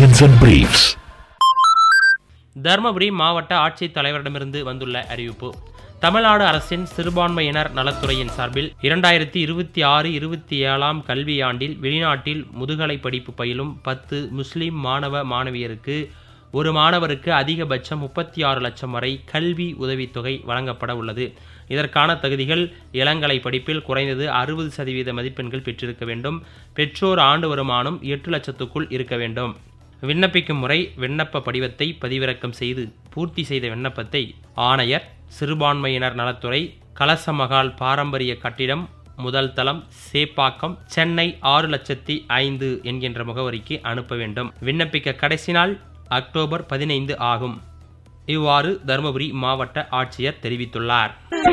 Bunions and Briefs. Dharmapuri மாவட்ட ஆட்சித் தலைவரிடமிருந்து வந்துள்ள அறிவிப்பு தமிழ்நாடு அரசின் சிறுபான்மையினர் நலத்துறையின் சார்பில் இரண்டாயிரத்தி இருபத்தி ஆறு இருபத்தி ஏழாம் கல்வியாண்டில் வெளிநாட்டில் முதுகலை படிப்பு பயிலும் பத்து முஸ்லிம் மாணவ மாணவியருக்கு ஒரு மாணவருக்கு அதிகபட்சம் முப்பத்தி ஆறு லட்சம் வரை கல்வி உதவித்தொகை வழங்கப்பட உள்ளது இதற்கான தகுதிகள் இளங்கலை படிப்பில் குறைந்தது அறுபது சதவீத மதிப்பெண்கள் பெற்றிருக்க வேண்டும் பெற்றோர் ஆண்டு வருமானம் எட்டு லட்சத்துக்குள் இருக்க வேண்டும் விண்ணப்பிக்கும் முறை விண்ணப்ப படிவத்தை பதிவிறக்கம் செய்து பூர்த்தி செய்த விண்ணப்பத்தை ஆணையர் சிறுபான்மையினர் நலத்துறை கலசமகால் பாரம்பரிய கட்டிடம் முதல் தளம் சேப்பாக்கம் சென்னை ஆறு லட்சத்தி ஐந்து என்கின்ற முகவரிக்கு அனுப்ப வேண்டும் விண்ணப்பிக்க கடைசி நாள் அக்டோபர் பதினைந்து ஆகும் இவ்வாறு தருமபுரி மாவட்ட ஆட்சியர் தெரிவித்துள்ளார்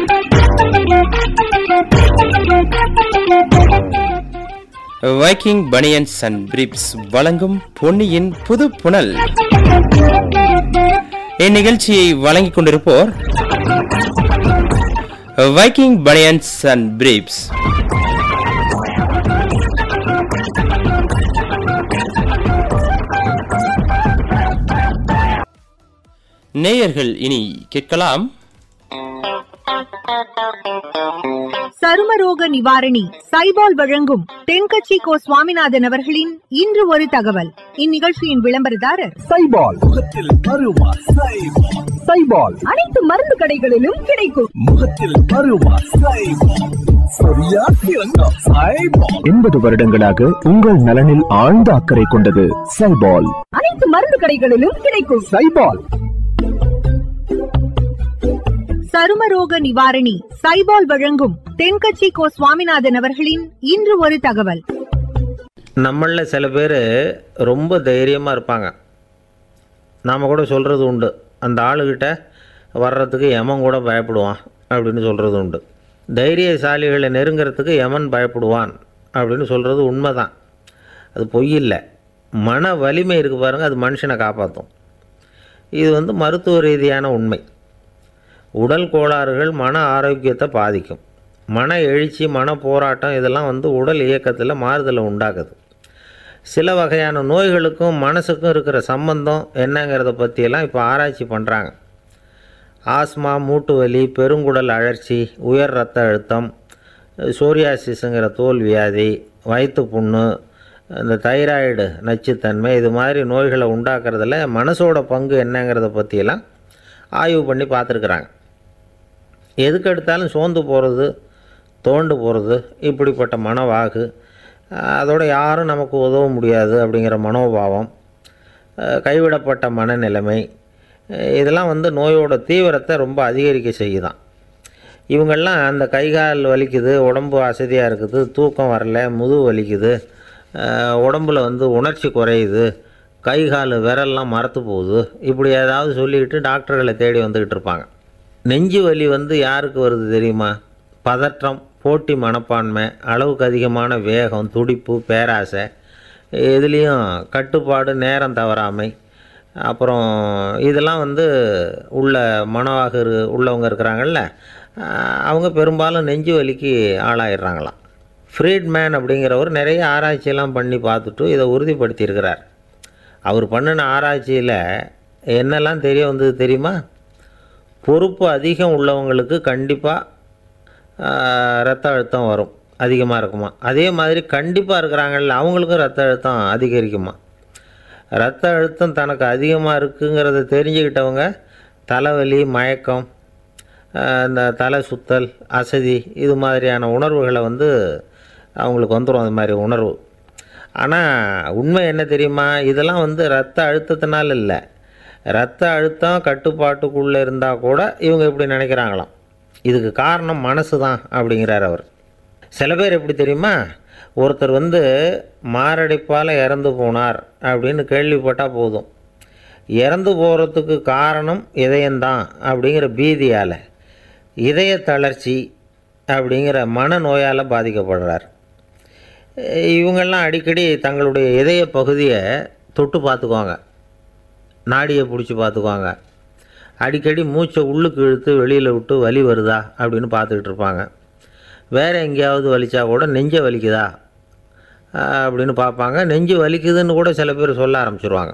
வைக்கிங் பனியன்ஸ் அண்ட் பிரிப்ஸ் வழங்கும் பொன்னியின் புது புனல் இந்நிகழ்ச்சியை வழங்கிக் கொண்டிருப்போர் வைக்கிங் பனியன்ஸ் அண்ட் பிரீப்ஸ் நேயர்கள் இனி கேட்கலாம் சருமரோக நிவாரணி சைபால் வழங்கும் தென்கட்சி கோ சுவாமிநாதன் அவர்களின் இன்று ஒரு தகவல் இந்நிகழ்ச்சியின் விளம்பரதாரர் சைபால் முகத்தில் பருவா சைபால் சைபால் அனைத்து மருந்து கடைகளிலும் கிடைக்கும் முகத்தில் பருவா சைபால் சரியா சிறந்த சைபால் எண்பது வருடங்களாக உங்கள் நலனில் ஆழ்ந்த அக்கறை கொண்டது சைபால் அனைத்து மருந்து கடைகளிலும் கிடைக்கும் சைபால் சருமரோக நிவாரணி சைபால் வழங்கும் தென்கட்சி கோ சுவாமிநாதன் அவர்களின் இன்று ஒரு தகவல் நம்மளில் சில பேர் ரொம்ப தைரியமாக இருப்பாங்க நாம் கூட சொல்கிறது உண்டு அந்த ஆளுகிட்ட வர்றதுக்கு யமன் கூட பயப்படுவான் அப்படின்னு சொல்கிறது உண்டு தைரியசாலிகளை நெருங்கிறதுக்கு யமன் பயப்படுவான் அப்படின்னு சொல்கிறது உண்மை தான் அது பொய் இல்லை மன வலிமை இருக்குது பாருங்கள் அது மனுஷனை காப்பாற்றும் இது வந்து மருத்துவ ரீதியான உண்மை உடல் கோளாறுகள் மன ஆரோக்கியத்தை பாதிக்கும் மன எழுச்சி மன போராட்டம் இதெல்லாம் வந்து உடல் இயக்கத்தில் மாறுதலை உண்டாக்குது சில வகையான நோய்களுக்கும் மனசுக்கும் இருக்கிற சம்பந்தம் என்னங்கிறத பற்றியெல்லாம் இப்போ ஆராய்ச்சி பண்ணுறாங்க ஆஸ்மா மூட்டு வலி பெருங்குடல் அழற்சி உயர் ரத்த அழுத்தம் சோரியாசிஸுங்கிற தோல் வியாதி வயிற்று புண்ணு இந்த தைராய்டு நச்சுத்தன்மை இது மாதிரி நோய்களை உண்டாக்குறதுல மனசோட பங்கு என்னங்கிறத பற்றியெல்லாம் ஆய்வு பண்ணி பார்த்துருக்குறாங்க எதுக்கு எடுத்தாலும் சோர்ந்து போகிறது தோண்டு போகிறது இப்படிப்பட்ட மனவாகு அதோட யாரும் நமக்கு உதவ முடியாது அப்படிங்கிற மனோபாவம் அஹ் கைவிடப்பட்ட மனநிலைமை அஹ் இதெல்லாம் வந்து நோயோட தீவிரத்தை ரொம்ப அதிகரிக்க செய்யுதான் இவங்கெல்லாம் அந்த கை கால் வலிக்குது உடம்பு அசதியாக இருக்குது தூக்கம் வரல முதுகு வலிக்குது அஹ் உடம்புல வந்து உணர்ச்சி குறையுது கை கால் விரல்லாம் மரத்து போகுது இப்படி ஏதாவது சொல்லிக்கிட்டு டாக்டர்களை தேடி வந்துக்கிட்டு இருப்பாங்க நெஞ்சு வலி வந்து யாருக்கு வருது தெரியுமா பதற்றம் போட்டி மனப்பான்மை அளவுக்கு அதிகமான வேகம் துடிப்பு பேராசை இதுலேயும் கட்டுப்பாடு நேரம் தவறாமை அப்புறம் இதெல்லாம் வந்து உள்ள மனவாக இரு உள்ளவங்க இருக்கிறாங்கல்ல ஆஹ் அவங்க பெரும்பாலும் நெஞ்சு வலிக்கு ஆளாயிடுறாங்களாம் ஃப்ரீட்மேன் அப்படிங்கிறவர் நிறைய ஆராய்ச்சியெல்லாம் பண்ணி பார்த்துட்டு இதை உறுதிப்படுத்தியிருக்கிறார் அவர் பண்ணின ஆராய்ச்சியில் என்னெல்லாம் தெரிய வந்தது தெரியுமா பொறுப்பு அதிகம் உள்ளவங்களுக்கு கண்டிப்பாக ரத்த அழுத்தம் வரும் அதிகமாக இருக்குமா அதே மாதிரி கண்டிப்பாக இருக்கிறாங்கல்ல அவங்களுக்கும் ரத்த அழுத்தம் அதிகரிக்குமா ரத்த அழுத்தம் தனக்கு அதிகமாக இருக்குங்கிறத தெரிஞ்சுக்கிட்டவங்க தலைவலி மயக்கம் ஆஹ் இந்த தலை சுத்தல் அசதி இது மாதிரியான உணர்வுகளை வந்து அவங்களுக்கு வந்துடும் அது மாதிரி உணர்வு ஆனால் உண்மை என்ன தெரியுமா இதெல்லாம் வந்து ரத்த அழுத்தத்தினால இல்லை ரத்த அழுத்தம் கட்டுப்பாட்டுக்குள்ளே இருந்தால் கூட இவங்க இப்படி நினைக்கிறாங்களாம் இதுக்கு காரணம் மனசு தான் அப்படிங்கிறார் அவர் சில பேர் எப்படி தெரியுமா ஒருத்தர் வந்து மாரடைப்பால் இறந்து போனார் அப்படின்னு கேள்விப்பட்டால் போதும் இறந்து போகிறதுக்கு காரணம் இதயம்தான் அப்படிங்கிற பீதியால் இதய தளர்ச்சி அப்படிங்கிற மனநோயால் பாதிக்கப்படுறார் இவங்கெல்லாம் அடிக்கடி தங்களுடைய இதய பகுதியை தொட்டு பார்த்துக்குவாங்க நாடியை பிடிச்சி பார்த்துக்குவாங்க அடிக்கடி மூச்சை உள்ளுக்கு இழுத்து வெளியில் விட்டு வலி வருதா அப்படின்னு பார்த்துக்கிட்டு இருப்பாங்க வேறு எங்கேயாவது வலிச்சா கூட நெஞ்சை வலிக்குதா அப்படின்னு பார்ப்பாங்க நெஞ்சு வலிக்குதுன்னு கூட சில பேர் சொல்ல ஆரம்பிச்சிருவாங்க